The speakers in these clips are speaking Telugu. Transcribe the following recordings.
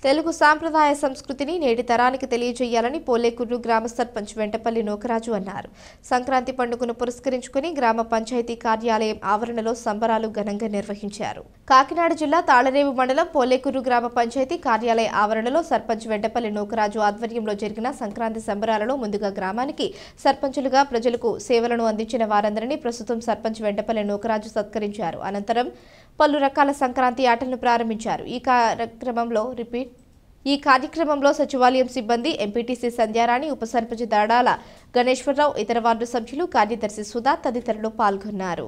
తెలుగు సాంప్రదాయ సంస్కృతిని నేటి తరానికి తెలియజేయాలని పోలేకుర్రు గ్రామ సర్పంచ్ వెంటపల్లి నోకరాజు అన్నారు సంక్రాంతి పండుగను పురస్కరించుకుని గ్రామ పంచాయతీ కార్యాలయం ఆవరణలో సంబరాలు ఘనంగా నిర్వహించారు కాకినాడ జిల్లా తాళరేవు మండలం పోలేకుర్రు గ్రామ పంచాయతీ కార్యాలయ ఆవరణలో సర్పంచ్ వెంటపల్లి నోకరాజు ఆధ్వర్యంలో జరిగిన సంక్రాంతి సంబరాలలో ముందుగా గ్రామానికి సర్పంచులుగా ప్రజలకు సేవలను అందించిన వారందరినీ ప్రస్తుతం సర్పంచ్ వెంటపల్లి నోకరాజు సత్కరించారు అనంతరం పలు రకాల సంక్రాంతి ఆటలను ప్రారంభించారు ఈ కార్యక్రమంలో రిపీట్ ఈ కార్యక్రమంలో సచివాలయం సిబ్బంది ఎంపీటీసీ సంధ్యారాణి ఉప సర్పంచ్ దడాల గణేశ్వరరావు ఇతర వార్డు సభ్యులు కార్యదర్శి సుధా తదితరులు పాల్గొన్నారు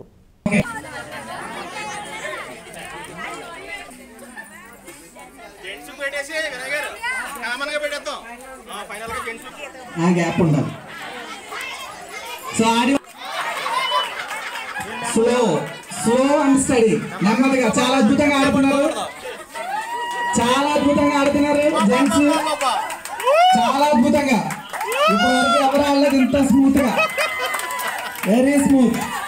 జెంట్స్ పెట్టేసి వినయ్ గారు కామన్ గా పెట్టేద్దాం ఫైనల్ గా జెంట్స్ ఆ గ్యాప్ ఉండాలి సో ఆడి స్లో స్లో అండ్ స్టడీ నెమ్మదిగా చాలా అద్భుతంగా ఆడుతున్నారు చాలా అద్భుతంగా ఆడుతున్నారు జెంట్స్ చాలా అద్భుతంగా ఇప్పటివరకు ఎవరు ఆడలేదు ఇంత స్మూత్ గా వెరీ స్మూత్